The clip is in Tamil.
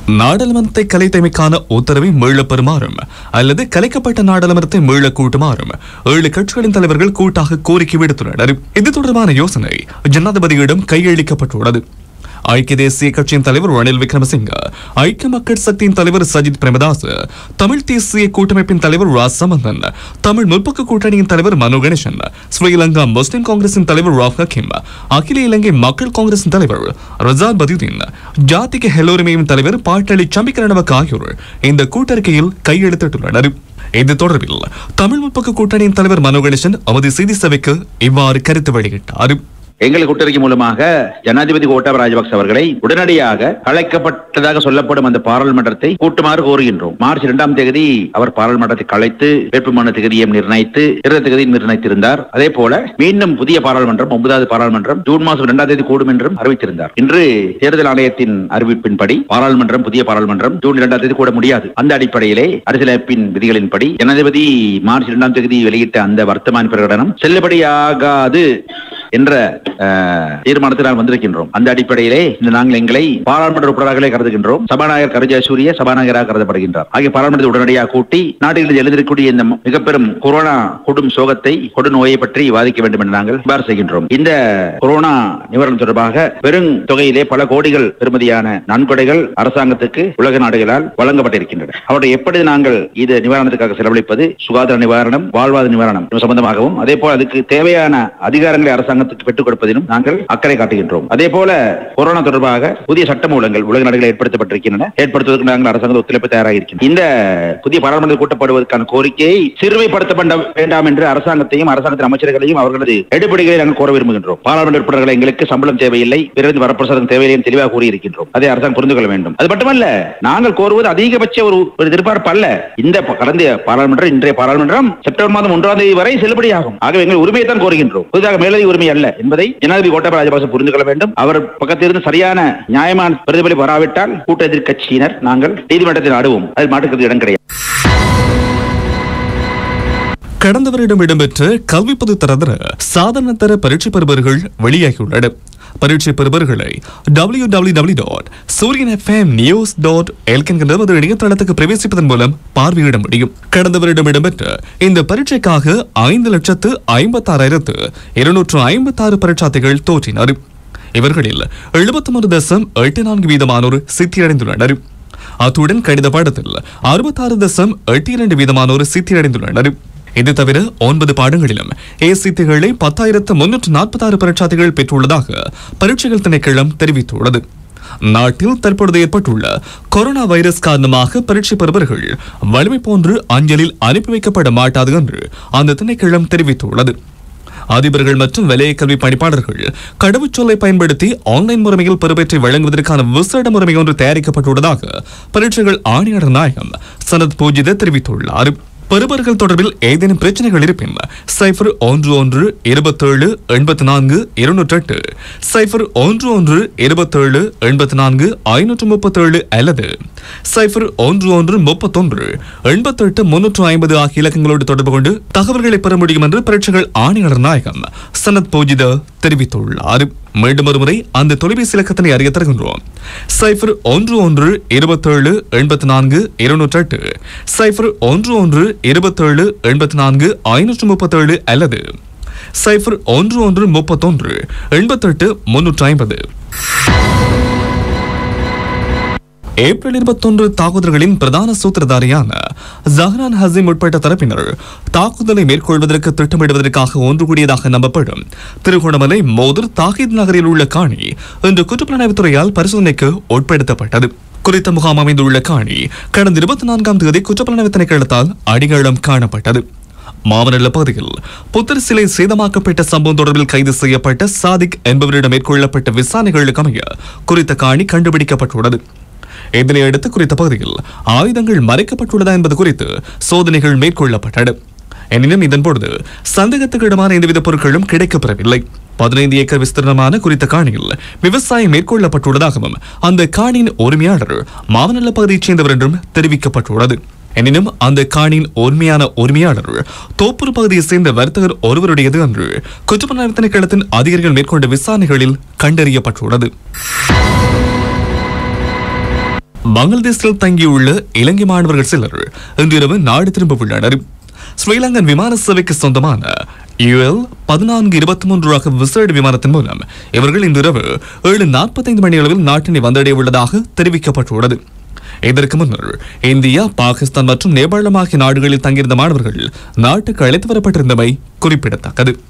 நாடாளுமன்றத்தை கலைத்தமைக்கான உத்தரவை மீளப் பெறுமாறும் அல்லது கலைக்கப்பட்ட நாடாளுமன்றத்தை மீள கூட்டுமாறும் ஏழு கட்சிகளின் தலைவர்கள் கூட்டாக கோரிக்கை விடுத்துள்ளனர் இது தொடர்பான யோசனை ஜனாதிபதியிடம் கையளிக்கப்பட்டுள்ளது ஐக்கிய தேசிய கட்சியின் தலைவர் ரணில் விக்ரமசிங்க ஐக்கிய மக்கள் சக்தியின் தலைவர் சஜித் பிரேமதாஸ் தமிழ் தேசிய கூட்டமைப்பின் தலைவர் ரா சமந்தன் தமிழ் முற்போக்கு கூட்டணியின் தலைவர் மனோ கணேசன் ஸ்ரீலங்கா முஸ்லிம் காங்கிரசின் தலைவர் ராவ் ஹக்கீம் அகில இலங்கை மக்கள் காங்கிரசின் தலைவர் ரஜான் பதியுதீன் ஜாதிக ஹெலோரிமையின் தலைவர் பாட்டாளி சம்பிக்கரணவக் ஆகியோர் இந்த கூட்டறிக்கையில் கையெழுத்திட்டுள்ளனர் இது தொடர்பில் தமிழ் முற்போக்கு கூட்டணியின் தலைவர் மனோ கணேசன் அவதி செய்தி சபைக்கு இவ்வாறு கருத்து வெளியிட்டார் எங்கள் கூட்டறிக்கை மூலமாக ஜனாதிபதி கோட்டாபய ராஜபக்ச அவர்களை உடனடியாக கலைக்கப்பட்டதாக சொல்லப்படும் அந்த பாராளுமன்றத்தை கூட்டுமாறு கோருகின்றோம் மார்ச் இரண்டாம் தேதி அவர் பாராளுமன்றத்தை கலைத்து வேட்புமனு தேதியை நிர்ணயித்து இறுதி தேதியை நிர்ணயித்திருந்தார் அதே போல மீண்டும் புதிய பாராளுமன்றம் ஒன்பதாவது பாராளுமன்றம் ஜூன் மாதம் இரண்டாம் தேதி கூடும் என்றும் அறிவித்திருந்தார் இன்று தேர்தல் ஆணையத்தின் அறிவிப்பின்படி பாராளுமன்றம் புதிய பாராளுமன்றம் ஜூன் இரண்டாம் தேதி கூட முடியாது அந்த அடிப்படையிலே அரசியலமைப்பின் விதிகளின்படி ஜனாதிபதி மார்ச் இரண்டாம் தேதி வெளியிட்ட அந்த வர்த்தமானி பிரகடனம் செல்லுபடியாகாது என்ற அஹ், தீர்மானத்தை நாம் வந்திருக்கின்றோம் அந்த அடிப்படையிலே இந்த நாங்கள் எங்களை பாராளுமன்ற உறுப்பினர்களே கருதுகின்றோம் சபாநாயகர் கரு ஜெயசூரிய சபாநாயகராக கருதப்படுகின்றார் ஆகிய பாராளுமன்றத்தை உடனடியாக கூட்டி நாட்டில் எழுந்திருக்கக்கூடிய இந்த மிக பெரும் கொரோனா கொடும் சோகத்தை கொடு நோயை பற்றி விவாதிக்க வேண்டும் என்று நாங்கள் சிபார் செய்கின்றோம் இந்த கொரோனா நிவாரணம் தொடர்பாக பெரும் தொகையிலே பல கோடிகள் பெறுமதியான நன்கொடைகள் அரசாங்கத்துக்கு உலக நாடுகளால் வழங்கப்பட்டிருக்கின்றன அவற்றை எப்படி நாங்கள் இது நிவாரணத்துக்காக செலவழிப்பது சுகாதார நிவாரணம் வாழ்வாதார நிவாரணம் இது சம்பந்தமாகவும் அதே போல அதுக்கு தேவையான அதிகாரங்களை அரசாங்கத்துக்கு பெற்றுக் கொடுப்பதிலும் நாங்கள் அக்கறை காட்டுகின்றோம் அதே போல கொரோனா தொடர்பாக புதிய சட்டமூலங்கள் உலக நாடுகளில் ஏற்படுத்தப்பட்டிருக்கின்றன ஏற்படுத்துவதற்கு நாங்கள் அரசாங்க ஒத்துழைப்பு தயாராக இருக்கின்றோம் இந்த புதிய பாராளுமன்றத்தில் கூட்டப்படுவதற்கான கோரிக்கையை சிறுமைப்படுத்தப்பட வேண்டாம் என்று அரசாங்கத்தையும் அரசாங்கத்தின் அமைச்சர்களையும் அவர்களது எடுபடிகளை நாங்கள் கோர விரும்புகின்றோம் பாராளுமன்ற உறுப்பினர்களை எங்களுக்கு சம்பளம் தேவையில்லை விரைந்து வரப்பிரசாதம் தேவையில்லை என்று தெளிவாக கூறியிருக்கின்றோம் அதை அரசாங்கம் புரிந்து கொள்ள வேண்டும் அது மட்டுமல்ல நாங்கள் கோருவது அதிகபட்ச ஒரு ஒரு எதிர்பார்ப்பு அல்ல இந்த ப- கடந்த பாராளுமன்றம் இன்றைய பாராளுமன்றம் செப்டம்பர் மாதம் ஒன்றாம் தேதி வரை செல்லுபடியாகும் ஆகவே எங்கள் உரிமையை தான் கோருகின்றோம் புதிதாக மேலதிக உரிமை அல்ல என்பதை ஜனாதிபதி கோட்டாபய ராஜபக்ச புரிந்து கொள்ள வேண்டும் அவர் பக்கத்திலிருந்து சரியான நியாயமான பிரதிபலிப்பு வராவிட்டால் கூட்ட எதிர்க்கட்சியினர் நாங்கள் நீதிமன்றத்தில் நாடுவோம் அதில் மாற்றுக்கிறது இடம் கிடையாது கடந்த வருடம் இடம்பெற்ற கல்வி பொதுத்தரதர சாதாரண தர பரீட்சை பெறுபவர்கள் வெளியாகியுள்ளனர் பரீட்சை பெறுபவர்களை W W W dot Suryan FM news dot என்கின்ற நமது இணையதளத்துக்கு பிரவேசிப்பதன் மூலம் பார்வையிட முடியும் கடந்த வருடம் இடம்பெற்ற இந்த பரீட்சைக்காக ஐந்து லட்சத்து ஐம்பத்தாறாயிரத்து இருநூற்று ஐம்பத்தாறு பரீட்சார்த்திகள் தோற்றினர் இவர்களில் எழுபத்தி மூன்று தசம் எட்டு நான்கு வீதமானோர் சித்தியடைந்துள்ளனர் அத்துடன் கணித பாடத்தில் அறுபத்தாறு தசம் எட்டு இரண்டு வீதமானோர் சித்தியடைந்துள்ளனர் இது தவிர ஒன்பது பாடங்களிலும் ஏசித்திகளை பத்தாயிரத்து முன்னூற்று நாற்பத்தாறு பரீட்சார்த்திகள் பெற்றுள்ளதாக பரீட்சைகள் திணைக்களம் தெரிவித்துள்ளது நாட்டில் தற்பொழுது ஏற்பட்டுள்ள கொரோனா வைரஸ் காரணமாக பரீட்சை பெறுபவர்கள் வலிமை போன்று அஞ்சலில் அனுப்பி வைக்கப்பட மாட்டாது என்று அந்த திணைக்களம் தெரிவித்துள்ளது அதிபர்கள் மற்றும் வலய கல்வி பணிப்பாளர்கள் கடவுச்சொல்லை பயன்படுத்தி ஆன்லைன் முறைமையில் பெறுபேற்றை வழங்குவதற்கான விசேட முறைமை ஒன்று தயாரிக்கப்பட்டுள்ளதாக பரீட்சைகள் ஆணையாளர் நாயகம் சனத் பூஜித தெரிவித்துள்ளார் பெறுபவர்கள் தொடர்பில் ஏதேனும் பிரச்சனைகள் இருப்பின் சைபர் ஒன்று ஒன்று இருபத்தேழு எண்பத்தி நான்கு இருநூற்றி எட்டு சைபர் ஒன்று ஒன்று இருபத்தேழு எண்பத்தி நான்கு ஐநூற்று முப்பத்தேழு அல்லது சைபர் ஒன்று ஒன்று முப்பத்தொன்று எண்பத்தெட்டு முன்னூற்று ஐம்பது ஆகிய இலக்கங்களோடு தொடர்பு கொண்டு தகவல்களை பெற முடியும் என்று பரீட்சைகள் ஆணையாளர் நாயகம் சனத் பூஜித தெரிவித்துள்ளார் மீண்டும் ஒருமுறை அந்த தொலைபேசி இலக்கத்தினை அறிய தருகின்றோம் சைபர் ஒன்று ஒன்று இருபத்தேழு எண்பத்தி நான்கு இருநூற்றி எட்டு சைபர் ஒன்று ஒன்று இருபத்தேழு எண்பத்தி நான்கு ஐநூற்று முப்பத்தேழு அல்லது சைபர் ஒன்று ஒன்று முப்பத்தொன்று எண்பத்தெட்டு முன்னூற்றி ஐம்பது ஏப்ரல் இருபத்தொன்று தாக்குதல்களின் பிரதான சூத்திரதாரியான ஜஹ்ரான் ஹசீம் உட்பட்ட தரப்பினர் தாக்குதலை மேற்கொள்வதற்கு திட்டமிடுவதற்காக ஒன்று கூடியதாக நம்பப்படும் திருகோணமலை மோதர் தாகித் நகரில் உள்ள காணி இன்று குற்றப்புலனாய்வுத்துறையால் பரிசோதனைக்கு உட்படுத்தப்பட்டது குறித்த முகாம் அமைந்துள்ள காணி கடந்த இருபத்தி நான்காம் தேதி குற்றப்புலனாய்வு திணைக்களத்தால் அடிகளம் காணப்பட்டது மாவனல்ல பகுதியில் புத்தர் சிலை சேதமாக்கப்பட்ட சம்பவம் தொடர்பில் கைது செய்யப்பட்ட சாதிக் என்பவரிடம் மேற்கொள்ளப்பட்ட விசாரணைகளுக்கு அமைய குறித்த காணி கண்டுபிடிக்கப்பட்டுள்ளது இதனையடுத்து குறித்த பகுதியில் ஆயுதங்கள் மறைக்கப்பட்டுள்ளதா என்பது குறித்து சோதனைகள் மேற்கொள்ளப்பட்டன எனினும் இதன் பொழுது சந்தேகத்துக்கிடமான எந்தவித பொருட்களும் கிடைக்கப்பெறவில்லை பதினைந்து ஏக்கர் விஸ்தீர்ணமான குறித்த காணியில் விவசாயம் மேற்கொள்ளப்பட்டுள்ளதாகவும் அந்த காணியின் உரிமையாளர் மாவனல்ல பகுதியைச் சேர்ந்தவர் என்றும் தெரிவிக்கப்பட்டுள்ளது எனினும் அந்த காணியின் உண்மையான உரிமையாளர் தோப்பூர் பகுதியைச் சேர்ந்த வர்த்தகர் ஒருவருடையது என்று குற்றப்புலனாய்வு திணைக்களத்தின் அதிகாரிகள் மேற்கொண்ட விசாரணைகளில் கண்டறியப்பட்டுள்ளது பங்களாதேஷில் தங்கியுள்ள இலங்கை மாணவர்கள் சிலர் இன்றிரவு நாடு திரும்ப உள்ளனர் ஸ்ரீலங்கன் விமான சேவைக்கு சொந்தமான யுஎல் பதினான்கு இருபத்தி மூன்று ரக விசேட விமானத்தின் மூலம் இவர்கள் இன்றிரவு ஏழு நாற்பத்தைந்து மணி அளவில் நாட்டினை வந்தடைய உள்ளதாக தெரிவிக்கப்பட்டுள்ளது இதற்கு முன்னர் இந்தியா பாகிஸ்தான் மற்றும் நேபாளம் ஆகிய நாடுகளில் தங்கியிருந்த மாணவர்கள் நாட்டுக்கு அழைத்து வரப்பட்டிருந்தமை குறிப்பிடத்தக்கது